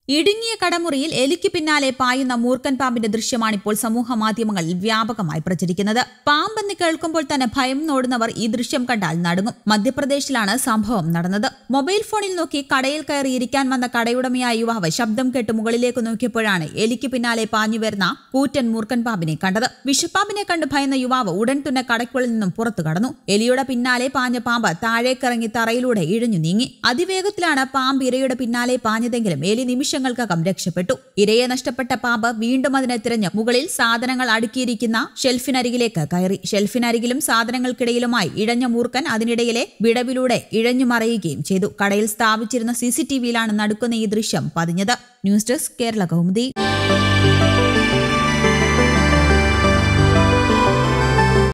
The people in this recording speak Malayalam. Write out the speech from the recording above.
ഇടുങ്ങിയ കടമുറിയിൽ എലിക്ക് പിന്നാലെ പായുന്ന മൂർഖൻ പാമ്പിന്റെ ദൃശ്യമാണിപ്പോൾ സമൂഹ മാധ്യമങ്ങളിൽ വ്യാപകമായി പ്രചരിക്കുന്നത് പാമ്പെന്ന് കേൾക്കുമ്പോൾ തന്നെ ഭയം നോടുന്നവർ ഈ ദൃശ്യം കണ്ടാൽ നടുങ്ങും മധ്യപ്രദേശിലാണ് സംഭവം നടന്നത് മൊബൈൽ ഫോണിൽ നോക്കി കടയിൽ കയറി ഇരിക്കാൻ വന്ന കടയുടമയായ യുവാവ് ശബ്ദം കേട്ട് മുകളിലേക്ക് നോക്കിയപ്പോഴാണ് എലിക്ക് പിന്നാലെ പാഞ്ഞു വരുന്ന കൂറ്റൻ മൂർഖൻ പാമ്പിനെ കണ്ടത് വിഷപ്പാമ്പിനെ കണ്ട് ഭയന്ന യുവാവ് ഉടൻ തന്നെ കടയ്ക്കുള്ളിൽ നിന്നും പുറത്തു കടന്നു എലിയുടെ പിന്നാലെ പാഞ്ഞ പാമ്പ് താഴേക്കിറങ്ങി തറയിലൂടെ ഇഴഞ്ഞു നീങ്ങി അതിവേഗത്തിലാണ് പാമ്പ് ഇരയുടെ പിന്നാലെ പാഞ്ഞതെങ്കിലും എലി നിമിഷങ്ങൾക്കകം രക്ഷപ്പെട്ടു ഇരയെ നഷ്ടപ്പെട്ട പാമ്പ് വീണ്ടും അതിനെ തിരഞ്ഞ് മുകളിൽ സാധനങ്ങൾ അടുക്കിയിരിക്കുന്ന ഷെൽഫിനരികിലേക്ക് കയറി ഷെൽഫിനരികിലും സാധനങ്ങൾക്കിടയിലുമായി ഇഴഞ്ഞ മൂർഖൻ അതിനിടയിലെ വിടവിലൂടെ ഇഴഞ്ഞു മറയുകയും ചെയ്തു കടയിൽ സ്ഥാപിച്ചിരുന്ന സി സി ടി വിയിലാണ് നടുക്കുന്ന ഈ ദൃശ്യം പതിഞ്ഞത് ന്യൂസ് ഡെസ്ക് കേരള കൗമുദി